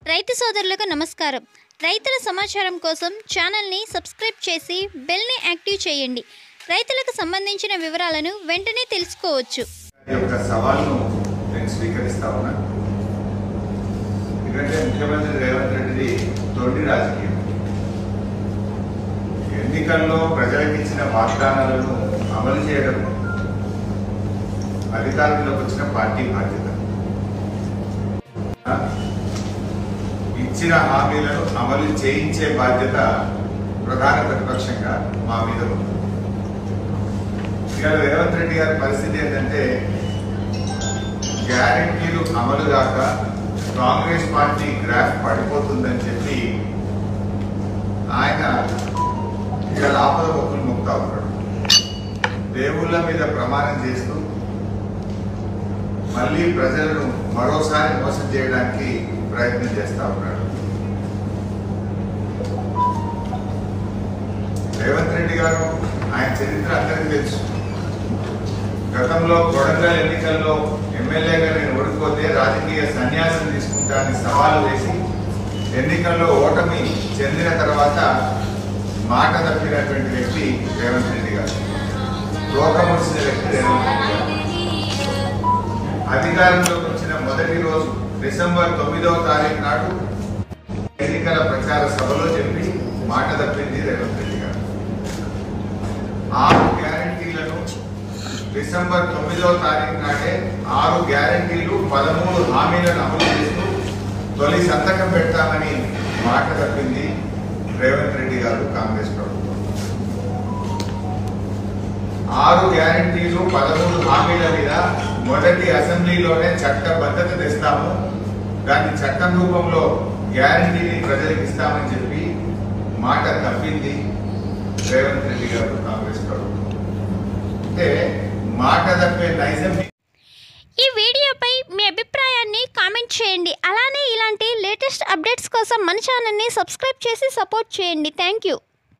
రైతు సోదరులకు నమస్కారం రైతుల సమాచారం కోసం ఛానల్ని సబ్స్క్రైబ్ చేసి బెల్ని యాక్టివ్ చేయండి రైతులకు సంబంధించిన వివరాలను వెంటనే తెలుసుకోవచ్చు ఈ యొక్క సవాల్ను నేను స్వీకరిస్తా ఉన్నా ఎందుకంటే ముఖ్యమంత్రి రేవంత్ రెడ్డిది తొలి రాజకీయం ఎన్నికల్లో ప్రజలకు ఇచ్చిన వాగ్దానాలను అమలు చేయడం అధికారంలోకి వచ్చిన పార్టీ బాధ్యత ఇచ్చిన హామీలను అమలు చేయించే బాధ్యత ప్రధాన ప్రతిపక్షంగా మా మీద ఉంది ఇవాళ రేవంత్ రెడ్డి గారి పరిస్థితి ఏంటంటే గ్యారెంటీలు అమలు కాక కాంగ్రెస్ పార్టీ గ్రాఫ్ పడిపోతుందని చెప్పి ఆయన ఇవాళ ఆపద మొక్కులు మొక్తా ఉన్నాడు దేవుళ్ళ మీద ప్రమాణం చేస్తూ మళ్ళీ ప్రజలను మరోసారి మోసం చేయడానికి ప్రయత్నం చేస్తా ఉన్నాడు రేవంత్ రెడ్డి గారు ఆయన చరిత్ర అందరికీ తెలుసు గతంలో కొడంగల్ ఎన్నికల్లో ఎమ్మెల్యేగా నేను ఓడిపోతే రాజకీయ సన్యాసం తీసుకుంటానని సవాలు వేసి ఎన్నికల్లో ఓటమి చెందిన తర్వాత మాట తప్పినటువంటి వ్యక్తి రేవంత్ రెడ్డి గారు రోకముడిసిన వ్యక్తి రేవంత్ రెడ్డి గారు అధికారంలోకి వచ్చిన మొదటి రోజు డిసెంబర్ తొమ్మిదవ తారీఖు నాడు ఎన్నికల ప్రచార సభలో చెప్పి మాట తప్పింది రేవంత్ రెడ్డి గారు ఆరు గ్యారంటీలను డిసెంబర్ తొమ్మిదవ తారీఖు నాడే ఆరు గ్యారంటీలు పదమూడు హామీలను అమలు చేస్తూ తొలి సంతకం పెడతామని మాట తప్పింది రేవంత్ రెడ్డి గారు కాంగ్రెస్ ప్రభుత్వం ఆరు గ్యారంటీలు పదమూడు హామీల మీద మొదటి అసెంబ్లీలోనే చట్టబద్ధత తెస్తాము దాన్ని చట్టం రూపంలో గ్యారంటీని ప్రజలకు ఇస్తామని చెప్పి మాట తప్పింది రేవంత్ రెడ్డి గారు కాంగ్రెస్ ప్రభుత్వం అంటే మాట తప్పే నైజం ఈ వీడియోపై మీ అభిప్రాయాన్ని కామెంట్ చేయండి అలానే ఇలాంటి లేటెస్ట్ అప్డేట్స్ కోసం మన ఛానల్ని సబ్స్క్రైబ్ చేసి సపోర్ట్ చేయండి థ్యాంక్ యూ